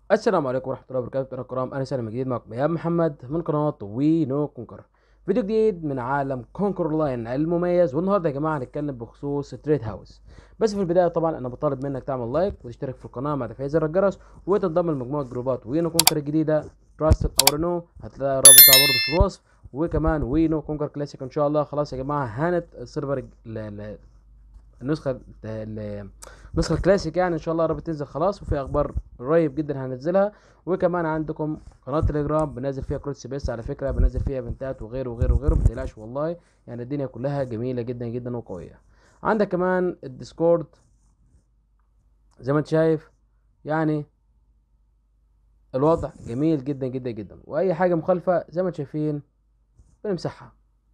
السلام عليكم ورحمة الله وبركاته أنا الكرام أنا سالم جديد معكم إيهاب محمد من قناة وي نو كونكر فيديو جديد من عالم كونكر لاين المميز والنهارده يا جماعة هنتكلم بخصوص تريد هاوس بس في البداية طبعا أنا بطالب منك تعمل لايك وتشترك في القناة مع تفعيل زر الجرس وتنضم لمجموعة جروبات وي نو كونكر الجديدة تراستد أو رينو هتلاقي الرابط بتاعه برضه في الوصف وكمان وي نو كونكر كلاسيك إن شاء الله خلاص يا جماعة هانت السيرفر ال- ال- النسخة ال- النسخة الكلاسيك يعني ان شاء الله قربت تنزل خلاص وفي اخبار قريب جدا هنزلها وكمان عندكم قناة تليجرام بنزل فيها كروت سي بي اس على فكرة بنزل فيها بنتات وغيره وغيره وغيره متقلقش والله يعني الدنيا كلها جميلة جدا جدا وقوية عندك كمان الديسكورد زي ما انت شايف يعني الوضع جميل جدا جدا جدا واي حاجة مخالفة زي ما انتم شايفين بنمسحها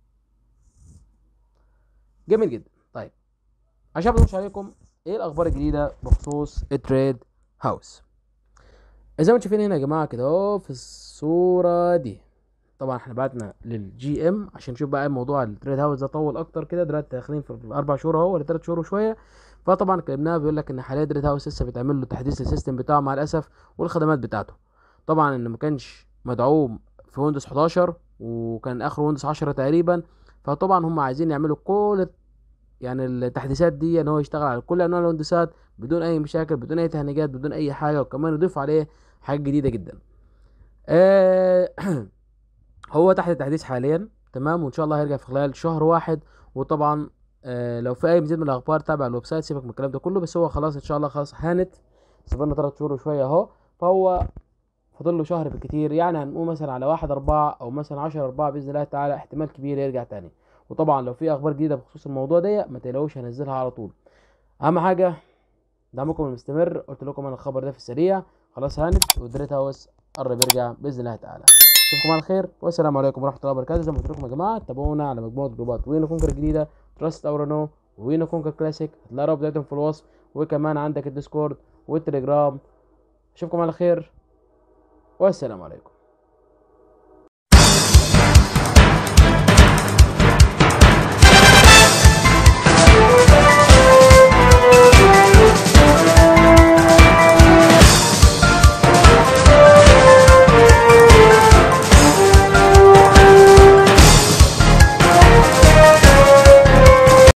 جميل جدا طيب عشان ما اطولش عليكم ايه الاخبار الجديده بخصوص التريد هاوس زي ما انتم شايفين هنا يا جماعه كده اهو في الصوره دي طبعا احنا بعتنا للجي ام عشان نشوف بقى موضوع التريد هاوس ده طول اكتر كده دلوقتي داخلين في الاربع شهور اهو ولا ثلاث شهور وشويه فطبعا كلمناه بيقول لك ان حاليا تريد هاوس لسه بيتعمل له تحديث للسيستم بتاعه مع الاسف والخدمات بتاعته طبعا ان ما كانش مدعوم في ويندوز 11 وكان اخره ويندوز 10 تقريبا فطبعا هم عايزين يعملوا كل يعني التحديثات دي ان هو يشتغل على كل انواع الهندسات بدون اي مشاكل بدون اي تهنيجات بدون اي حاجه وكمان يضيف عليه حاجات جديده جدا آه هو تحت التحديث حاليا تمام وان شاء الله هيرجع في خلال شهر واحد وطبعا آه لو في اي مزيد من الاخبار تابع الويب سايت سيبك من الكلام ده كله بس هو خلاص ان شاء الله خلاص هانت سيبنا ثلاث شهور وشويه اهو فهو فاضل له شهر بالكتير يعني هنقول مثلا على واحد أربعة أو مثلا عشرة أربعة بإذن الله تعالى احتمال كبير يرجع تاني وطبعا لو في أخبار جديدة بخصوص الموضوع ده ما تقلقوش هنزلها على طول أهم حاجة دعمكم المستمر قلت لكم أنا الخبر ده في السريع خلاص هانت ودريت هاوس قرب يرجع بإذن الله تعالى اشوفكم على خير والسلام عليكم ورحمة الله وبركاته زي ما قلت لكم يا جماعة تابعونا على مجموعة جروبات وين كونكر الجديدة تراست أو رينو وين كونكر كلاسيك هتلاقي الرابط بتاعتهم في الوصف وكمان عندك الديسكورد والتليجرام اشوفكم على خير والسلام عليكم